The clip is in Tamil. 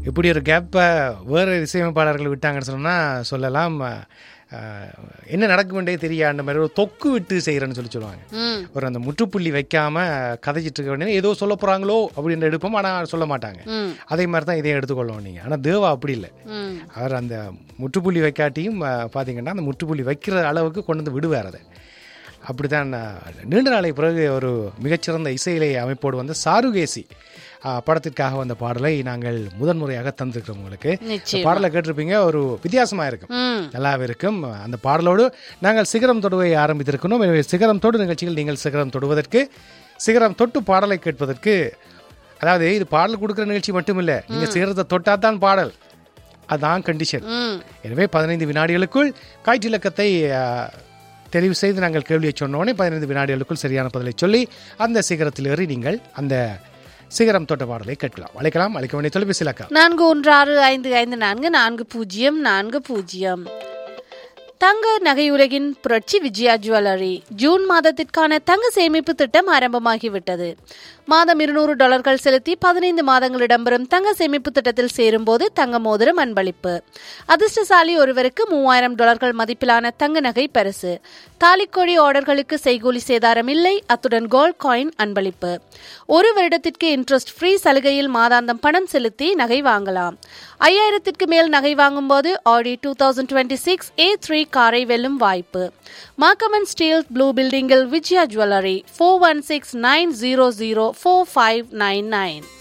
இப்படி ஒரு கேப்பை வேறு இசையமைப்பாளர்கள் விட்டாங்கன்னு சொன்னால் சொல்லலாம் அஹ், என்ன நடக்குமென்றே தெரியாத மாதிரி ஒரு தொக்கு விட்டு செய்கிறேன்னு சொல்லி சொல்லுவாங்க ம் ஒரு அந்த முற்றுப்புள்ளி வைக்காம கதைச்சிட்டு இருக்க வேண்டிய ஏதோ சொல்ல போகிறாங்களோ அப்படின்னு எடுப்போம் ஆனால் சொல்ல மாட்டாங்க ம் அதே மாதிரி தான் இதையும் எடுத்துக்கொள்ளணும் நீங்கள் ஆனால் தேவா அப்படி இல்லை ம் அவர் அந்த முற்றுப்புள்ளி வைக்காட்டியும் அஹ், பார்த்தீங்கன்னா அந்த முற்றுப்புள்ளி வைக்கிற அளவுக்கு கொண்டு வந்து விடுவார் அதை அப்படி தான் நீண்ட நாளை பிறகு ஒரு மிகச்சிறந்த இசையிலை அமைப்போடு வந்த சாருகேசி அஹ், படத்திற்காக வந்த பாடலை நாங்கள் முதன்முறையாக தந்திருக்கிறோம் உங்களுக்கு இந்த நிச்சயம் பாடலை கேட்டிருப்பீங்க ஒரு வித்தியாசமாக இருக்கும் ம் நல்லாவே இருக்கும் அந்த பாடலோடு நாங்கள் சிகரம் தொடுவை ஆரம்பித்திருக்கணும் எனவே சிகரம் தொடு நிகழ்ச்சியில் நீங்கள் சிகரம் தொடுவதற்கு சிகரம் தொட்டு பாடலை கேட்பதற்கு அதாவது இது பாடல் கொடுக்குற நிகழ்ச்சி மட்டும் இல்லை நீங்கள் சிகரத்தை தொட்டா தான் பாடல் அதான் கண்டிஷன் ம் எனவே பதினைந்து வினாடிகளுக்குள் காய்ச்சிலக்கத்தை அஹ், தெரிவு செய்து நாங்கள் கேள்வியை சொன்னோடனே பதினைந்து வினாடிகளுக்குள் சரியான பதிலை சொல்லி அந்த சிகரத்தில் ஏறி நீங்கள் அந்த சிகரம் தொட்ட பாடலை கேட்கலாம் அழைக்கலாம் அழைக்க வேண்டிய தொலைபேசி இலக்கம் நான்கு ஒன்று ஆறு ஐந்து ஐந்து நான்கு நான்கு பூஜ்ஜியம் நான்கு பூஜ்ஜியம் தங்க நகையுலகின் புரட்சி விஜயா ஜுவல்லரி ஜூன் மாதத்திற்கான தங்க சேமிப்பு திட்டம் ஆரம்பமாகிவிட்டது மாதம் இருநூறு டாலர்கள் செலுத்தி பதினைந்து மாதங்கள் இடம்பெறும் தங்க சேமிப்பு திட்டத்தில் சேரும்போது தங்க மோதிரம் அன்பளிப்பு அதிர்ஷ்டசாலி ஒருவருக்கு மூவாயிரம் டாலர்கள் மதிப்பிலான தங்க நகை பரிசு தாலிக்கோழி ஆர்டர்களுக்கு செய்கூலி சேதாரம் இல்லை அத்துடன் கோல்ட் காயின் அன்பளிப்பு ஒரு வருடத்திற்கு இன்ட்ரெஸ்ட் ஃப்ரீ சலுகையில் மாதாந்தம் பணம் செலுத்தி நகை வாங்கலாம் ஐயாயிரத்திற்கு மேல் நகை வாங்கும்போது Audi two thousand twenty six A three காரை வெல்லும் வாய்ப்பு மாக்கமன் ஸ்டீல் ப்ளூ பில்டிங்கில் Vijaya jewellery four one six nine zero zero four five nine nine